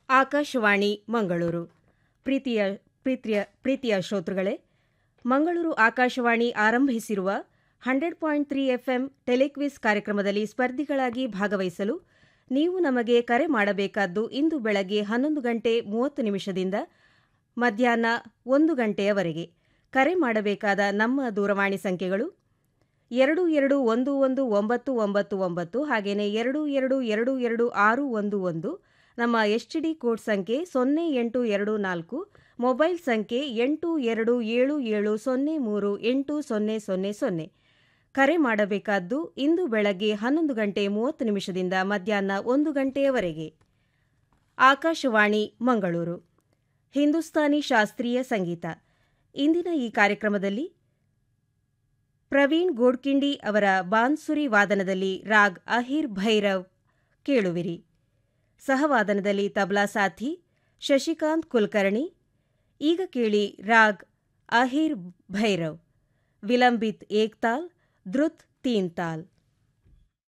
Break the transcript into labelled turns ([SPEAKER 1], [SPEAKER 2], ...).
[SPEAKER 1] ಆಕಾಶವಾಣಿ ಮಂಗಳೂರು ಪ್ರೀತಿಯ ಪ್ರೀತಿಯ ಪ್ರೀತಿಯ ಶ್ರೋತೃಗಳೇ ಮಂಗಳೂರು ಆಕಾಶವಾಣಿ ಆರಂಭಿಸಿರುವ hundred point three FM telequiz ಕಾರ್ಯಕ್ರಮದಲ್ಲಿ ಸ್ಪರ್ಧಿಗಳಾಗಿ ಭಾಗವಹಿಸಲು ನೀವು ನಮಗೆ ಕರೆ ಮಾಡಬೇಕಾದ್ದು ಇಂದು ಬೆಳಗ್ಗೆ ಹನ್ನೊಂದು ಗಂಟೆ ಮೂವತ್ತು ನಿಮಿಷದಿಂದ ಮಧ್ಯಾಹ್ನ ಒಂದು ಗಂಟೆಯವರೆಗೆ ಕರೆ ಮಾಡಬೇಕಾದ ನಮ್ಮ ದೂರವಾಣಿ ಸಂಖ್ಯೆಗಳು ಎರಡು ಎರಡು ಒಂದು ಒಂದು ಒಂಬತ್ತು ಒಂಬತ್ತು ಒಂಬತ್ತು ಹಾಗೆಯೇ ಎರಡು ಎರಡು ಎರಡು ಎರಡು ಆರು ಒಂದು ಒಂದು ನಮ್ಮ ಎಸ್ಟಿಡಿ ಕೋಡ್ ಸಂಖ್ಯೆ ಸೊನ್ನೆ ಎಂಟು ಎರಡು ನಾಲ್ಕು ಮೊಬೈಲ್ ಸಂಖ್ಯೆ ಎಂಟು ಎರಡು ಏಳು ಏಳು ಸೊನ್ನೆ ಮೂರು ಎಂಟು ಸೊನ್ನೆ ಸೊನ್ನೆ ಸೊನ್ನೆ ಕರೆ ಮಾಡಬೇಕಾದ್ದು ಇಂದು ಬೆಳಗ್ಗೆ ಹನ್ನೊಂದು ಗಂಟೆ ಮೂವತ್ತು ನಿಮಿಷದಿಂದ ಮಧ್ಯಾಹ್ನ ಒಂದು ಗಂಟೆಯವರೆಗೆ ಆಕಾಶವಾಣಿ ಮಂಗಳೂರು ಹಿಂದೂಸ್ತಾನಿ ಶಾಸ್ತ್ರೀಯ ಸಂಗೀತ ಇಂದಿನ ಈ ಕಾರ್ಯಕ್ರಮದಲ್ಲಿ ಪ್ರವೀಣ್ ಗೋಡ್ಕಿಂಡಿ ಅವರ ಬಾನ್ಸುರಿ ವಾದನದಲ್ಲಿ ರಾಗ್ ಅಹಿರ್ ಭೈರವ್ ಕೇಳುವಿರಿ ಸಹವಾದನದಲ್ಲಿ ತಬ್ಲಾ ಸಾಥಿ ಶಶಿಕಾಂತ್ ಕುಲಕರ್ಣಿ ಈಗ ಕೇಳಿ ರಾಗ್ ಅಹಿರ್ ಭೈರವ್ ವಿಲಂಬಿತ್ ಏಕ್ತಾಲ್ ಧೃತ್ ತೀನ್ ತಾಲ್